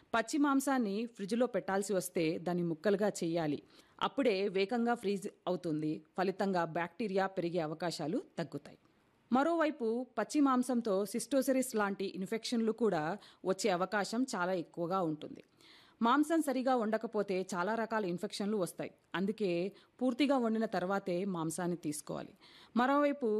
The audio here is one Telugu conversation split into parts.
పచ్చి మాంసాన్ని ఫ్రిడ్జ్లో పెట్టాల్సి వస్తే దాన్ని ముక్కలుగా చేయాలి అప్పుడే వేగంగా ఫ్రీజ్ అవుతుంది ఫలితంగా బ్యాక్టీరియా పెరిగే అవకాశాలు తగ్గుతాయి మరోవైపు పచ్చి మాంసంతో సిస్టోసిరిస్ లాంటి ఇన్ఫెక్షన్లు కూడా వచ్చే అవకాశం చాలా ఎక్కువగా ఉంటుంది మాంసం సరిగా వండకపోతే చాలా రకాల ఇన్ఫెక్షన్లు వస్తాయి అందుకే పూర్తిగా వండిన తర్వాతే మాంసాన్ని తీసుకోవాలి మరోవైపు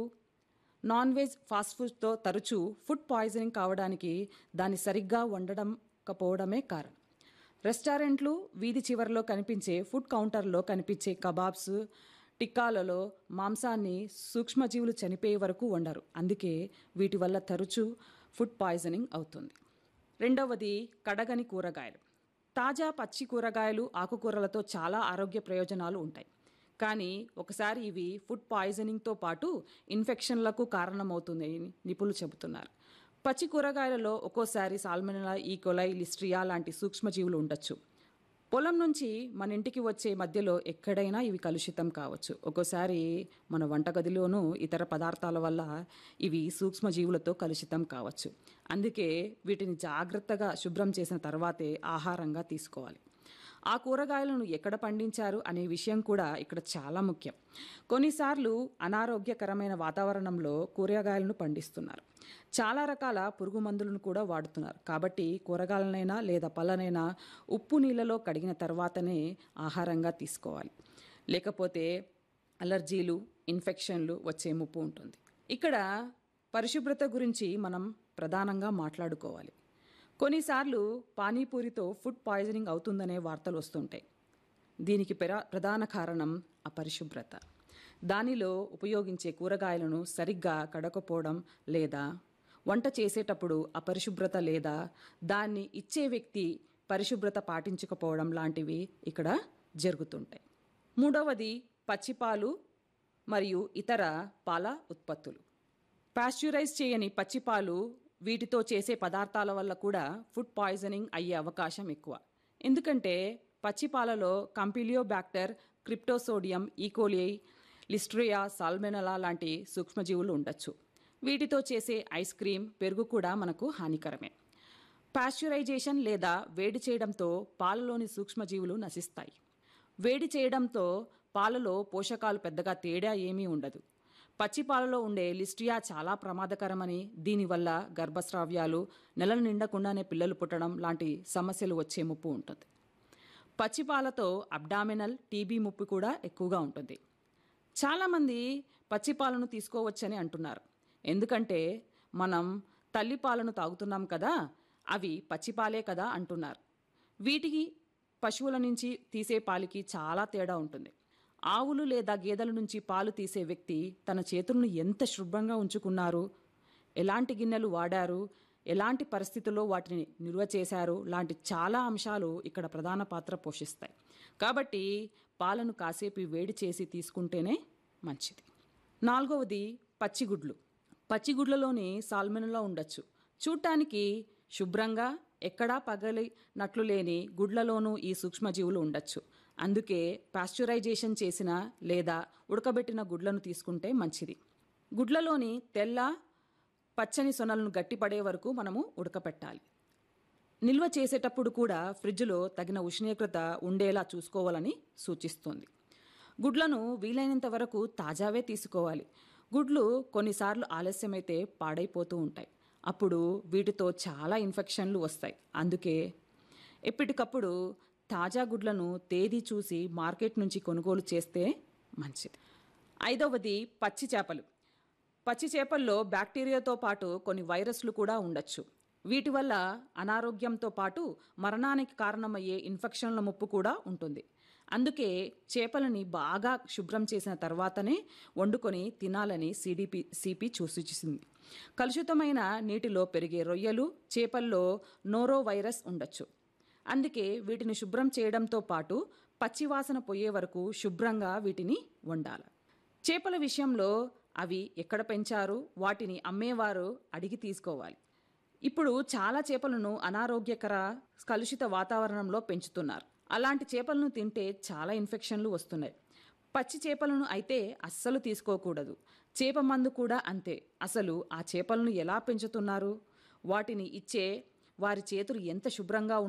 నాన్ వెజ్ ఫాస్ట్ ఫుడ్తో తరచూ ఫుడ్ పాయిజనింగ్ కావడానికి దాన్ని సరిగ్గా వండడంకపోవడమే కారణం రెస్టారెంట్లు వీధి చివరిలో కనిపించే ఫుడ్ కౌంటర్లో కనిపించే కబాబ్స్ టిక్కాలలో మాంసాన్ని సూక్ష్మజీవులు చనిపోయే వరకు వండరు అందుకే వీటి వల్ల తరచూ ఫుడ్ పాయిజనింగ్ అవుతుంది రెండవది కడగని కూరగాయలు తాజా పచ్చి కూరగాయలు ఆకుకూరలతో చాలా ఆరోగ్య ప్రయోజనాలు ఉంటాయి కానీ ఒకసారి ఇవి ఫుడ్ పాయిజనింగ్తో పాటు ఇన్ఫెక్షన్లకు కారణమవుతుందని నిపుణులు చెబుతున్నారు పచ్చి కూరగాయలలో ఒక్కోసారి సాల్మెనలా ఈకోలై లిస్ట్రియా లాంటి సూక్ష్మజీవులు ఉండొచ్చు పొలం నుంచి మన ఇంటికి వచ్చే మధ్యలో ఎక్కడైనా ఇవి కలుషితం కావచ్చు ఒక్కోసారి మన వంటగదిలోనూ ఇతర పదార్థాల వల్ల ఇవి సూక్ష్మజీవులతో కలుషితం కావచ్చు అందుకే వీటిని జాగ్రత్తగా శుభ్రం చేసిన తర్వాతే ఆహారంగా తీసుకోవాలి ఆ కూరగాయలను ఎక్కడ పండించారు అనే విషయం కూడా ఇక్కడ చాలా ముఖ్యం కొన్నిసార్లు అనారోగ్యకరమైన వాతావరణంలో కూరగాయలను పండిస్తున్నారు చాలా రకాల పురుగు మందులను కూడా వాడుతున్నారు కాబట్టి కూరగాయలనైనా లేదా పళ్ళనైనా ఉప్పు నీళ్ళలో కడిగిన తర్వాతనే ఆహారంగా తీసుకోవాలి లేకపోతే అలర్జీలు ఇన్ఫెక్షన్లు వచ్చే ముప్పు ఉంటుంది ఇక్కడ పరిశుభ్రత గురించి మనం ప్రధానంగా మాట్లాడుకోవాలి కొన్నిసార్లు పానీపూరితో ఫుడ్ పాయిజనింగ్ అవుతుందనే వార్తలు వస్తుంటాయి దీనికి పెర- ప్రధాన కారణం అపరిశుభ్రత దానిలో ఉపయోగించే కూరగాయలను సరిగ్గా కడకపోవడం లేదా వంట చేసేటప్పుడు అపరిశుభ్రత లేదా దాన్ని ఇచ్చే వ్యక్తి పరిశుభ్రత పాటించకపోవడం లాంటివి ఇక్కడ జరుగుతుంటాయి మూడవది పచ్చిపాలు మరియు ఇతర పాల ఉత్పత్తులు పాస్చ్యురైజ్ చేయని పచ్చిపాలు వీటితో చేసే పదార్థాల వల్ల కూడా ఫుడ్ పాయిజనింగ్ అయ్యే అవకాశం ఎక్కువ ఎందుకంటే పచ్చిపాలలో కంపిలియోబ్యాక్టర్ క్రిప్టోసోడియం ఈకోలియై లిస్ట్రియా సాల్మెనలా లాంటి సూక్ష్మజీవులు ఉండొచ్చు వీటితో చేసే ఐస్ క్రీమ్ పెరుగు కూడా మనకు హానికరమే పాస్చ్యురైజేషన్ లేదా వేడి చేయడంతో పాలలోని సూక్ష్మజీవులు నశిస్తాయి వేడి చేయడంతో పాలలో పోషకాలు పెద్దగా తేడా ఏమీ ఉండదు పచ్చి పాలలో ఉండే లిస్టియా చాలా ప్రమాదకరమని దీనివల్ల గర్భస్రావ్యాలు నెలలు నిండకుండానే పిల్లలు పుట్టడం లాంటి సమస్యలు వచ్చే ముప్పు ఉంటుంది పచ్చి పాలతో అబ్డామినల్ టీబీ ముప్పు కూడా ఎక్కువగా ఉంటుంది చాలామంది పచ్చి పాలను తీసుకోవచ్చని అంటున్నారు ఎందుకంటే మనం తల్లి పాలను తాగుతున్నాం కదా అవి పచ్చిపాలే కదా అంటున్నారు వీటికి పశువుల నుంచి తీసే పాలకి చాలా తేడా ఉంటుంది ఆవులు లేదా గేదెల నుంచి పాలు తీసే వ్యక్తి తన చేతులను ఎంత శుభ్రంగా ఉంచుకున్నారు ఎలాంటి గిన్నెలు వాడారు ఎలాంటి పరిస్థితుల్లో వాటిని నిల్వ చేశారు లాంటి చాలా అంశాలు ఇక్కడ ప్రధాన పాత్ర పోషిస్తాయి కాబట్టి పాలను కాసేపు వేడి చేసి తీసుకుంటేనే మంచిది నాలుగవది పచ్చిగుడ్లు పచ్చిగుడ్లలోని సాల్మెనలా ఉండొచ్చు చూడటానికి శుభ్రంగా ఎక్కడా పగలినట్లు లేని గుడ్లలోనూ ఈ సూక్ష్మజీవులు ఉండొచ్చు అందుకే పాస్చురైజేషన్ చేసిన లేదా ఉడకబెట్టిన గుడ్లను తీసుకుంటే మంచిది గుడ్లలోని తెల్ల పచ్చని సొనలను గట్టిపడే వరకు మనము ఉడకపెట్టాలి నిల్వ చేసేటప్పుడు కూడా ఫ్రిడ్జ్లో తగిన ఉష్ణోగ్రత ఉండేలా చూసుకోవాలని సూచిస్తుంది గుడ్లను వీలైనంత వరకు తాజావే తీసుకోవాలి గుడ్లు కొన్నిసార్లు ఆలస్యమైతే పాడైపోతూ ఉంటాయి అప్పుడు వీటితో చాలా ఇన్ఫెక్షన్లు వస్తాయి అందుకే ఎప్పటికప్పుడు తాజా గుడ్లను తేదీ చూసి మార్కెట్ నుంచి కొనుగోలు చేస్తే మంచిది ఐదవది పచ్చి చేపలు పచ్చి చేపల్లో బ్యాక్టీరియాతో పాటు కొన్ని వైరస్లు కూడా ఉండొచ్చు వీటి వల్ల అనారోగ్యంతో పాటు మరణానికి కారణమయ్యే ఇన్ఫెక్షన్ల ముప్పు కూడా ఉంటుంది అందుకే చేపలని బాగా శుభ్రం చేసిన తర్వాతనే వండుకొని తినాలని సిడిపి సిపి సూచించింది కలుషితమైన నీటిలో పెరిగే రొయ్యలు చేపల్లో నోరో వైరస్ ఉండొచ్చు అందుకే వీటిని శుభ్రం చేయడంతో పాటు పచ్చివాసన పోయే వరకు శుభ్రంగా వీటిని వండాలి చేపల విషయంలో అవి ఎక్కడ పెంచారు వాటిని అమ్మేవారు అడిగి తీసుకోవాలి ఇప్పుడు చాలా చేపలను అనారోగ్యకర కలుషిత వాతావరణంలో పెంచుతున్నారు అలాంటి చేపలను తింటే చాలా ఇన్ఫెక్షన్లు వస్తున్నాయి పచ్చి చేపలను అయితే అస్సలు తీసుకోకూడదు చేప మందు కూడా అంతే అసలు ఆ చేపలను ఎలా పెంచుతున్నారు వాటిని ఇచ్చే వారి చేతులు ఎంత శుభ్రంగా